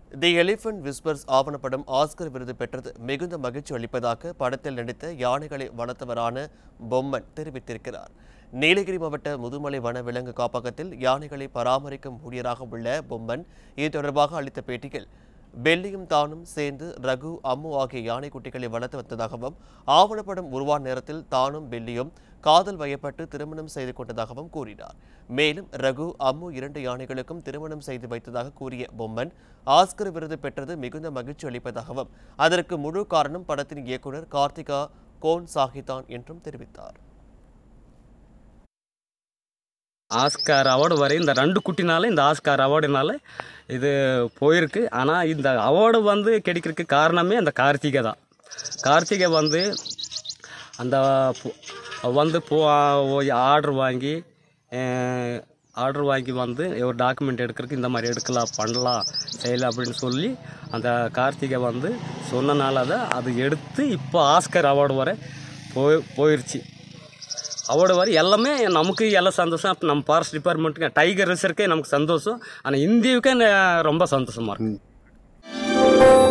தி elephant whispers ஆவணப்படம் Oscar விருது பெற்றது மிகுந்த மகிழ்ச்சி அளிப்பதாக படத்தில் நடித்த யானைகளை வளர்த்தவரான பொம்மன் தெரிவித்திருக்கிறார் நீலகிரி மாவட்ட முதுமலை வன விலங்கு காப்பகத்தில் யானைகளை பராமரிக்கும் ஊழியராக உள்ள பொம்மன் இது தொடர்பாக அளித்த பேட்டியில் பெல்லியும் தானும் சேர்ந்து ரகு அம்மு ஆகிய யானை குட்டிகளை வளர்த்து வந்ததாகவும் ஆவணப்படம் உருவான நேரத்தில் தானும் பெல்லியும் காதல் வயப்பட்டு திருமணம் செய்து கொண்டதாகவும் கூறினார் மேலும் ரகு அம்மு இரண்டு யானைகளுக்கும் திருமணம் செய்து வைத்ததாக கூறிய பொம்மன் ஆஸ்கர் விருது பெற்றது மிகுந்த மகிழ்ச்சி அளிப்பதாகவும் அதற்கு முழு காரணம் படத்தின் இயக்குனர் கார்த்திகா கோன் சாஹிதான் என்றும் தெரிவித்தார் ஆஸ்கார் அவார்டு வரை இந்த ரெண்டு குட்டினால இந்த ஆஸ்கார் அவார்டுனால இது போயிருக்கு ஆனால் இந்த அவார்டு வந்து கிடைக்கிறதுக்கு காரணமே அந்த கார்த்திகை தான் கார்த்திகை வந்து அந்த பு- வந்து போ ஆர்டர் வாங்கி ஆர்டர் வாங்கி வந்து ஒரு டாக்குமெண்ட் எடுக்கிறதுக்கு இந்த மாதிரி எடுக்கலாம் பண்ணலாம் செய்யலாம் அப்படின்னு சொல்லி அந்த கார்த்திகை வந்து சொன்னனால தான் அது எடுத்து இப்போ ஆஸ்கர் அவார்டு வரை போய் போயிடுச்சு அவார்டு வரை எல்லாமே நமக்கு எல்லாம் சந்தோஷம் அப்ப நம்ம ஃபாரஸ்ட் டிபார்ட்மெண்ட்டுக்கு டைகர் ரிசர்க்கே நமக்கு சந்தோஷம் ஆனால் இந்தியாவுக்கே ந- ரொம்ப சந்தோஷமாக இருக்கு